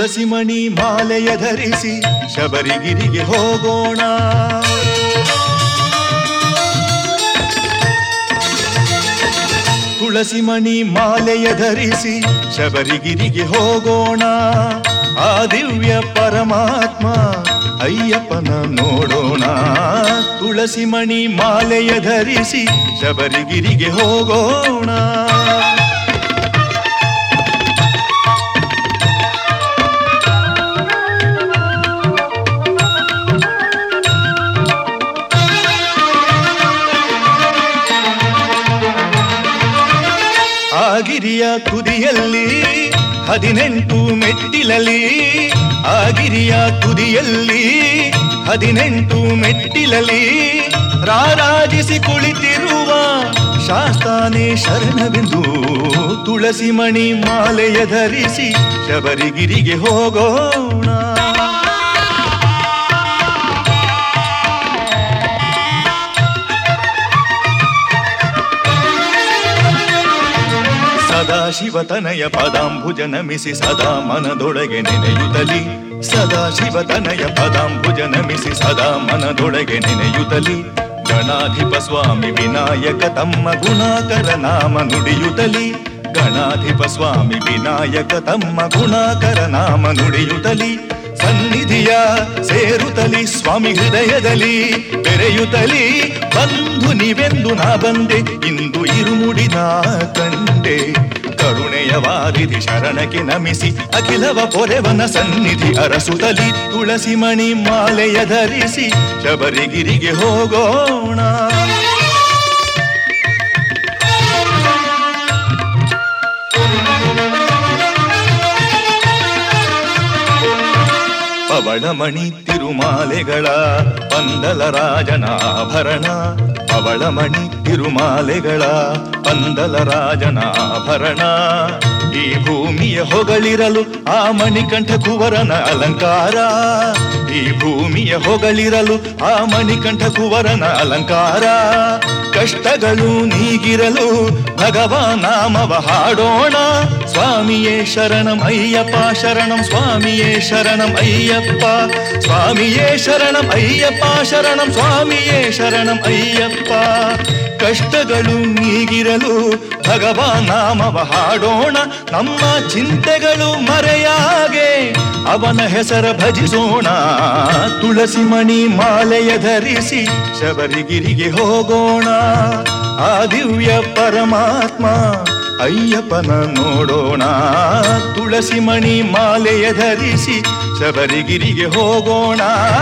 ತುಳಸಿ ಮಣಿ ಮಾಲೆಯ ಧರಿಸಿ ಶಬರಿಗಿರಿಗೆ ಹೋಗೋಣ ತುಳಸಿ ಮಣಿ ಮಾಲೆಯ ಧರಿಸಿ ಶಬರಿಗಿರಿಗೆ ಹೋಗೋಣ ಆ ದಿವ್ಯ ಪರಮಾತ್ಮ ಅಯ್ಯಪ್ಪನ ನೋಡೋಣ ತುಳಸಿ ಮಣಿ ಮಾಲೆಯ ಧರಿಸಿ ಶಬರಿಗಿರಿಗೆ ಹೋಗೋಣ ಆಗಿರಿಯ ತುದಿಯಲ್ಲಿ ಹದಿನೆಂಟು ಮೆಟ್ಟಿಲಲಿ ಆಗಿರಿಯ ತುದಿಯಲ್ಲಿ ಹದಿನೆಂಟು ಮೆಟ್ಟಿಲಲಿ ರಾರಾಜಿಸಿ ಕುಳಿತಿರುವ ಶಾಸ್ತಾನೇ ಶರಣವೆಂದು ತುಳಸಿ ಮಣಿ ಮಾಲೆಯ ಧರಿಸಿ ಶಬರಿಗಿರಿಗೆ ಹೋಗೋಣ ಸದಾ ಶಿವತನಯ ಪದಾಂಬುಜ ನಮಿಸಿ ಸದಾ ಮನದೊಳಗೆ ನೆನೆಯುತ್ತಲಿ ಸದಾ ಶಿವತನಯ ಪದಾಂಬುಜ ನಮಿಸಿ ಸದಾ ಮನದೊಳಗೆ ನೆನೆಯುತ್ತಲಿ ಗಣಾಧಿಪ ಸ್ವಾಮಿ ವಿನಾಯಕ ತಮ್ಮ ಗುಣಾಕರ ನಾಮ ನುಡಿಯುತ್ತಲಿ ಗಣಾಧಿಪ ಸ್ವಾಮಿ ವಿನಾಯಕ ತಮ್ಮ ಗುಣಾಕರ ನಾಮ ನುಡಿಯುತ್ತಲಿ ಸನ್ನಿಧಿಯ ಸೇರುತ್ತಲಿ ಸ್ವಾಮಿ ಹೃದಯದಲ್ಲಿ ಬೆರೆಯುತ್ತಲಿ ಬಂಧು ನೀವೆಂದು ನಾ ಬಂದೆ ಇಂದು ಇರುಮುಡಿ ನಾ ಕಂಡೆ ಕರುಣೆಯ ವಾರಿಧಿ ಶರಣಕ್ಕೆ ನಮಿಸಿ ಅಖಿಲವ ಪೊರೆವನ ಸನ್ನಿಧಿ ಅರಸುತ್ತಲಿ ತುಳಸಿ ಮಣಿ ಮಾಲೆಯ ಧರಿಸಿ ಶಬರಿಗಿರಿಗೆ ಹೋಗೋಣ ಪವಳಮಣಿ ತಿರುಮಾಲೆಗಳ ಪಂದಲ ರಾಜನಾಭರಣ ಪವಳಮಣಿ ತಿರುಮಾಲೆಗಳ ಪಂದಲ ರಾಜನಾಭರಣ ಈ ಭೂಮಿಯ ಹೊಗಳಿರಲು ಆ ಮಣಿಕಂಠ ಕುವರನ ಅಲಂಕಾರ ಈ ಭೂಮಿಯ ಹೊಗಳಿರಲು ಆ ಮಣಿಕಂಠ ಕುವರನ ಅಲಂಕಾರ ಕಷ್ಟಗಳು ನೀಗಿರಲು ಭಗವಾನ್ ನಾಮವ ಹಾಡೋಣ ಸ್ವಾಮಿಯೇ ಶರಣಂ ಅಯ್ಯಪ್ಪ ಶರಣಂ ಸ್ವಾಮಿಯೇ ಶರಣಂ ಅಯ್ಯಪ್ಪ ಸ್ವಾಮಿಯೇ ಶರಣಂ ಅಯ್ಯಪ್ಪ ಶರಣಂ ಸ್ವಾಮಿಯೇ ಶರಣಂ ಅಯ್ಯಪ್ಪ ಕಷ್ಟಗಳು ನೀಗಿರಲು ಭಗವಾನ್ ನಾಮವ ಹಾಡೋಣ ನಮ್ಮ ಚಿಂತೆಗಳು ಮರೆಯಾಗೆ ಅವನ ಹೆಸರ ಭಜಿಸೋಣ ತುಳಸಿ ಮಣಿ ಮಾಲೆಯ ಧರಿಸಿ ಶಬರಿಗಿರಿಗೆ ಹೋಗೋಣ ಆ ದಿವ್ಯ ಪರಮಾತ್ಮ ಅಯ್ಯಪ್ಪನ ನೋಡೋಣ ತುಳಸಿ ಮಣಿ ಮಾಲೆಯ ಧರಿಸಿ ಶಬರಿಗಿರಿಗೆ ಹೋಗೋಣ